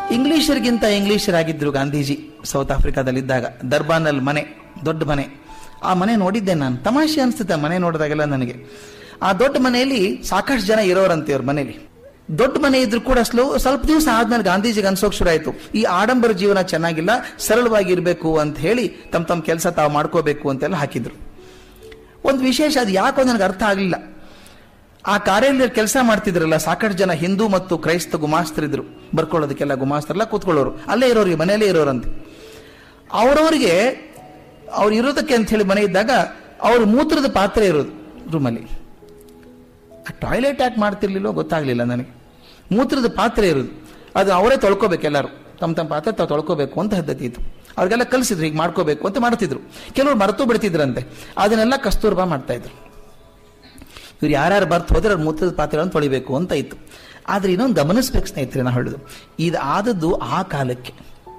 ಇಂಗ್ಲಿಷರಿಗಿಂತ ಇಂಗ್ಲಿಷರಾಗಿದ್ರು Gandhiji south ಆಫ್ರಿಕಾದಲ್ಲಿದ್ದಾಗ ದರ್ಬಾನಲ್ಲಿ ಮನೆ ದೊಡ್ಡ ಮನೆ ಆ ಮನೆ ನೋಡಿದ್ದೆ ನಾನು ತಮಾಷೆ ಅನಿಸುತ್ತೆ ಆ ಮನೆ ನೋಡಿದಾಗೆಲ್ಲ ನನಗೆ ಆ ದೊಡ್ಡ ಮನೆಯಲ್ಲಿ ಸಾಕಷ್ಟು ಜನ ಇರೋರಂತೆ ಅವ್ರ ಮನೆಯಲ್ಲಿ ದೊಡ್ಡ ಮನೆ ಇದ್ರು ಕೂಡ ಸ್ಲೋ ಸ್ವಲ್ಪ ದಿವಸ ಆದ್ಮೇಲೆ ಗಾಂಧೀಜಿಗೆ ಅನ್ಸೋಕ್ ಶುರು ಆಯ್ತು ಈ ಆಡಂಬರ ಜೀವನ ಚೆನ್ನಾಗಿಲ್ಲ ಸರಳವಾಗಿ ಇರಬೇಕು ಅಂತ ಹೇಳಿ ತಮ್ಮ ತಮ್ಮ ಕೆಲಸ ತಾವು ಮಾಡ್ಕೋಬೇಕು ಅಂತೆಲ್ಲ ಹಾಕಿದ್ರು ಒಂದು ವಿಶೇಷ ಅದು ಯಾಕೋ ನನಗೆ ಅರ್ಥ ಆಗಲಿಲ್ಲ ಆ ಕಾರ್ಯಾಲಯದಲ್ಲಿ ಕೆಲಸ ಮಾಡ್ತಿದ್ರಲ್ಲ ಸಾಕಷ್ಟು ಜನ ಹಿಂದೂ ಮತ್ತು ಕ್ರೈಸ್ತ ಗುಮಾಸ್ತರಿದ್ರು ಬರ್ಕೊಳ್ಳೋದಕ್ಕೆಲ್ಲ ಗುಮಾಸ್ತರೆಲ್ಲ ಕೂತ್ಕೊಳ್ಳೋರು ಅಲ್ಲೇ ಇರೋರಿಗೆ ಮನೆಯಲ್ಲೇ ಇರೋರಂತೆ ಅವರವರಿಗೆ ಅವ್ರು ಇರೋದಕ್ಕೆ ಅಂತ ಹೇಳಿ ಮನೆ ಇದ್ದಾಗ ಅವ್ರ ಮೂತ್ರದ ಪಾತ್ರೆ ಇರೋದು ರೂಮಲ್ಲಿ ಆ ಟಾಯ್ಲೆಟ್ ಯಾಕೆ ಮಾಡ್ತಿರ್ಲಿಲ್ಲೋ ಗೊತ್ತಾಗ್ಲಿಲ್ಲ ನನಗೆ ಮೂತ್ರದ ಪಾತ್ರೆ ಇರೋದು ಅದು ಅವರೇ ತೊಳ್ಕೊಬೇಕು ಎಲ್ಲರೂ ತಮ್ಮ ತಮ್ಮ ಪಾತ್ರೆ ತಾವು ತೊಳ್ಕೋಬೇಕು ಅಂತ ಪದ್ಧತಿ ಇತ್ತು ಅವ್ರಿಗೆಲ್ಲ ಕಲಿಸಿದ್ರು ಹೀಗೆ ಮಾಡ್ಕೋಬೇಕು ಅಂತ ಮಾಡ್ತಿದ್ರು ಕೆಲವರು ಮರೆತು ಬಿಡ್ತಿದ್ರಂತೆ ಅದನ್ನೆಲ್ಲ ಕಸ್ತೂರ್ಬಾ ಮಾಡ್ತಾ ಇದ್ರು ಇವ್ರು ಯಾರ್ಯಾರು ಬರ್ತು ಹೋದ್ರೆ ಅವ್ರ ಮೂತ್ರದ ಪಾತ್ರೆಗಳನ್ನು ತೊಳಿಬೇಕು ಅಂತ ಇತ್ತು ಆದ್ರೆ ಇನ್ನೊಂದು ಗಮನಿಸ್ಬೇಕು ಸ್ನೇಹಿತರೆ ನಾ ಹೇಳುದು ಇದು ಆದದ್ದು ಆ ಕಾಲಕ್ಕೆ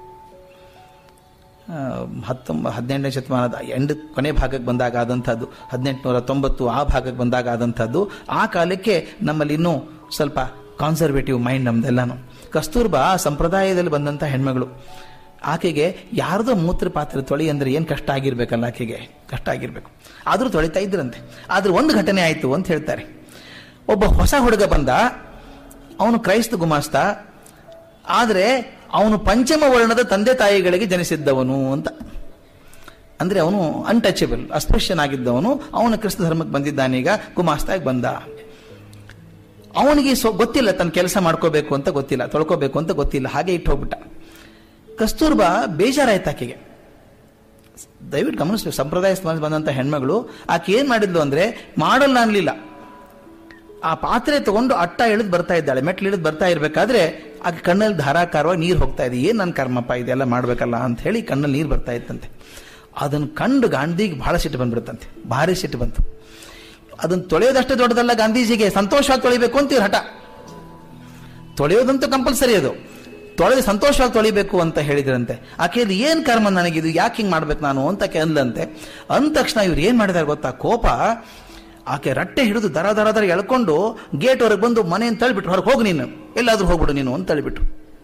ಹತ್ತೊಂಬ ಹದಿನೆಂಟನೇ ಶತಮಾನದ ಎಂಡ್ ಕೊನೆ ಭಾಗಕ್ಕೆ ಬಂದಾಗ ಆದಂಥದ್ದು ಹದಿನೆಂಟುನೂರ ತೊಂಬತ್ತು ಆ ಭಾಗಕ್ಕೆ ಬಂದಾಗ ಆದಂಥದ್ದು ಆ ಕಾಲಕ್ಕೆ ನಮ್ಮಲ್ಲಿ ಇನ್ನೂ ಸ್ವಲ್ಪ ಕಾನ್ಸರ್ವೇಟಿವ್ ಮೈಂಡ್ ನಮ್ದೆಲ್ಲಾನು ಕಸ್ತೂರ್ಬಾ ಆ ಸಂಪ್ರದಾಯದಲ್ಲಿ ಬಂದಂಥ ಹೆಣ್ಮಗಳು ಆಕೆಗೆ ಯಾರ್ದೋ ಮೂತ್ರ ಪಾತ್ರೆ ತೊಳಿ ಅಂದ್ರೆ ಏನು ಕಷ್ಟ ಆಗಿರ್ಬೇಕಲ್ಲ ಆಕೆಗೆ ಕಷ್ಟ ಆಗಿರ್ಬೇಕು ಆದರೂ ತೊಳಿತಾ ಇದ್ರಂತೆ ಆದ್ರೆ ಒಂದು ಘಟನೆ ಆಯಿತು ಅಂತ ಹೇಳ್ತಾರೆ ಒಬ್ಬ ಹೊಸ ಹುಡುಗ ಬಂದ ಅವನು ಕ್ರೈಸ್ತ ಗುಮಾಸ್ತ ಆದರೆ ಅವನು ಪಂಚಮ ವರ್ಣದ ತಂದೆ ತಾಯಿಗಳಿಗೆ ಜನಿಸಿದ್ದವನು ಅಂತ ಅಂದ್ರೆ ಅವನು ಅನ್ಟಚಬಲ್ ಅಸ್ಪೃಶ್ಯನಾಗಿದ್ದವನು ಅವನು ಕ್ರಿಸ್ತ ಧರ್ಮಕ್ಕೆ ಬಂದಿದ್ದಾನೀಗ ಗುಮಾಸ್ತಾಗಿ ಬಂದ ಅವನಿಗೆ ಸೊ ಗೊತ್ತಿಲ್ಲ ತನ್ನ ಕೆಲಸ ಮಾಡ್ಕೋಬೇಕು ಅಂತ ಗೊತ್ತಿಲ್ಲ ತೊಳ್ಕೋಬೇಕು ಅಂತ ಗೊತ್ತಿಲ್ಲ ಹಾಗೆ ಇಟ್ಟು ಹೋಗ್ಬಿಟ್ಟ ಕಸ್ತೂರ್ಬಾ ಬೇಜಾರಾಯ್ತು ಆಕೆಗೆ ದಯವಿಟ್ಟು ಗಮನಿಸ್ಬೇಕು ಸಂಪ್ರದಾಯ ಸಮಾಜ ಬಂದಂತ ಹೆಣ್ಮಗಳು ಆಕೆ ಏನ್ ಮಾಡಿದ್ಲು ಅಂದ್ರೆ ಮಾಡಲ್ಲ ಅನ್ಲಿಲ್ಲ ಆ ಪಾತ್ರೆ ತಗೊಂಡು ಅಟ್ಟ ಇಳಿದು ಬರ್ತಾ ಇದ್ದಾಳೆ ಮೆಟ್ಲು ಇಳಿದು ಬರ್ತಾ ಇರ್ಬೇಕಾದ್ರೆ ಆಕೆ ಕಣ್ಣಲ್ಲಿ ಧಾರಾಕಾರವಾಗಿ ನೀರು ಹೋಗ್ತಾ ಇದೆ ಏನ್ ನನ್ನ ಕರ್ಮಪ್ಪ ಇದೆಲ್ಲ ಮಾಡ್ಬೇಕಲ್ಲ ಅಂತ ಹೇಳಿ ಕಣ್ಣಲ್ಲಿ ನೀರು ಬರ್ತಾ ಇತ್ತಂತೆ ಅದನ್ನು ಕಂಡು ಗಾಂಧಿಗೆ ಬಹಳ ಸಿಟ್ಟು ಬಂದ್ಬಿಡುತ್ತಂತೆ ಭಾರಿ ಸಿಟ್ಟು ಬಂತು ಅದನ್ನು ತೊಳೆಯೋದಷ್ಟೇ ದೊಡ್ಡದಲ್ಲ ಗಾಂಧೀಜಿಗೆ ಸಂತೋಷವಾಗಿ ತೊಳಿಬೇಕು ಅಂತ ಇವ್ರ ಹಠ ತೊಳೆಯೋದಂತೂ ಕಂಪಲ್ಸರಿ ಅದು ತೊಳೆದು ಸಂತೋಷವಾಗಿ ತೊಳಿಬೇಕು ಅಂತ ಹೇಳಿದ್ರಂತೆ ಆಕೆಯಲ್ಲಿ ಏನ್ ಕರ್ಮ ನನಗಿದು ಯಾಕೆ ಹಿಂಗ್ ಮಾಡ್ಬೇಕು ನಾನು ಅಂತ ಆಕೆ ಅಂದ್ಲಂತೆ ಅಂದ ತಕ್ಷಣ ಇವ್ರು ಏನ್ ಮಾಡಿದಾರೆ ಗೊತ್ತಾ ಕೋಪ ಆಕೆ ರಟ್ಟೆ ಹಿಡಿದು ದರ ದರ ದರ ಎಳ್ಕೊಂಡು ಗೇಟ್ ಹೊರಗೆ ಬಂದು ಮನೆಯನ್ನು ತಳ್ಳಿಬಿಟ್ರು ಹೊರಗೆ ಹೋಗು ನೀನು ಎಲ್ಲಾದ್ರೂ ಹೋಗ್ಬಿಡು ನೀನು ಅಂತ ತಳ್ಳಿಬಿಟ್ರು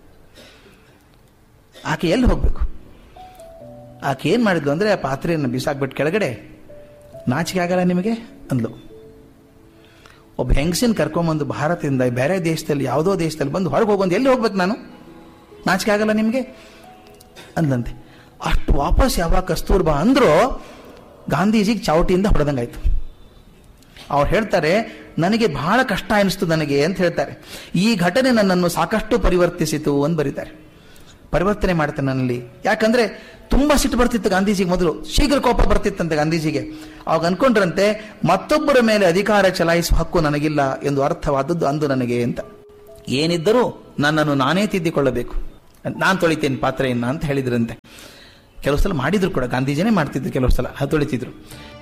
ಆಕೆ ಎಲ್ಲಿ ಹೋಗ್ಬೇಕು ಆಕೆ ಏನ್ ಮಾಡಿದ್ಲು ಅಂದ್ರೆ ಆ ಪಾತ್ರೆಯನ್ನು ಬಿಸಾಕ್ಬಿಟ್ಟು ಕೆಳಗಡೆ ನಾಚಿಕೆ ಆಗಲ್ಲ ನಿಮಗೆ ಅಂದ್ಲು ಒಬ್ಬ ಹೆಂಗಸಿನ ಕರ್ಕೊಂಬಂದು ಭಾರತದಿಂದ ಬೇರೆ ದೇಶದಲ್ಲಿ ಯಾವುದೋ ದೇಶದಲ್ಲಿ ಬಂದು ಹೊರಗೆ ಹೋಗೊಂದು ಎಲ್ಲಿ ಹೋಗ್ಬೇಕು ನಾನು ನಾಚಿಕೆ ಆಗಲ್ಲ ನಿಮಗೆ ಅಂದಂತೆ ಅಷ್ಟು ವಾಪಸ್ ಯಾವಾಗ ಕಸ್ತೂರ್ಬಾ ಅಂದ್ರೋ ಗಾಂಧೀಜಿಗೆ ಚಾವಟಿಯಿಂದ ಹೊಡೆದಂಗಾಯ್ತು ಅವ್ರು ಹೇಳ್ತಾರೆ ನನಗೆ ಬಹಳ ಕಷ್ಟ ಅನಿಸ್ತು ನನಗೆ ಅಂತ ಹೇಳ್ತಾರೆ ಈ ಘಟನೆ ನನ್ನನ್ನು ಸಾಕಷ್ಟು ಪರಿವರ್ತಿಸಿತು ಅಂತ ಬರೀತಾರೆ ಪರಿವರ್ತನೆ ಮಾಡ್ತಾನೆ ನನ್ನಲ್ಲಿ ಯಾಕಂದ್ರೆ ತುಂಬಾ ಸಿಟ್ಟು ಬರ್ತಿತ್ತು ಗಾಂಧೀಜಿಗೆ ಮೊದಲು ಶೀಘ್ರ ಕೋಪ ಬರ್ತಿತ್ತಂತೆ ಗಾಂಧೀಜಿಗೆ ಅವಾಗ ಅನ್ಕೊಂಡ್ರಂತೆ ಮತ್ತೊಬ್ಬರ ಮೇಲೆ ಅಧಿಕಾರ ಚಲಾಯಿಸುವ ಹಕ್ಕು ನನಗಿಲ್ಲ ಎಂದು ಅರ್ಥವಾದದ್ದು ಅಂದು ನನಗೆ ಅಂತ ಏನಿದ್ದರೂ ನನ್ನನ್ನು ನಾನೇ ತಿದ್ದಿಕೊಳ್ಳಬೇಕು ನಾನು ತೊಳಿತೇನೆ ಪಾತ್ರೆಯನ್ನ ಅಂತ ಹೇಳಿದ್ರಂತೆ ಕೆಲವು ಸಲ ಮಾಡಿದ್ರು ಕೂಡ ಗಾಂಧೀಜಿನೇ ಮಾಡ್ತಿದ್ರು ಕೆಲವು ಸಲ ಅದು ತೊಳಿತಿದ್ರು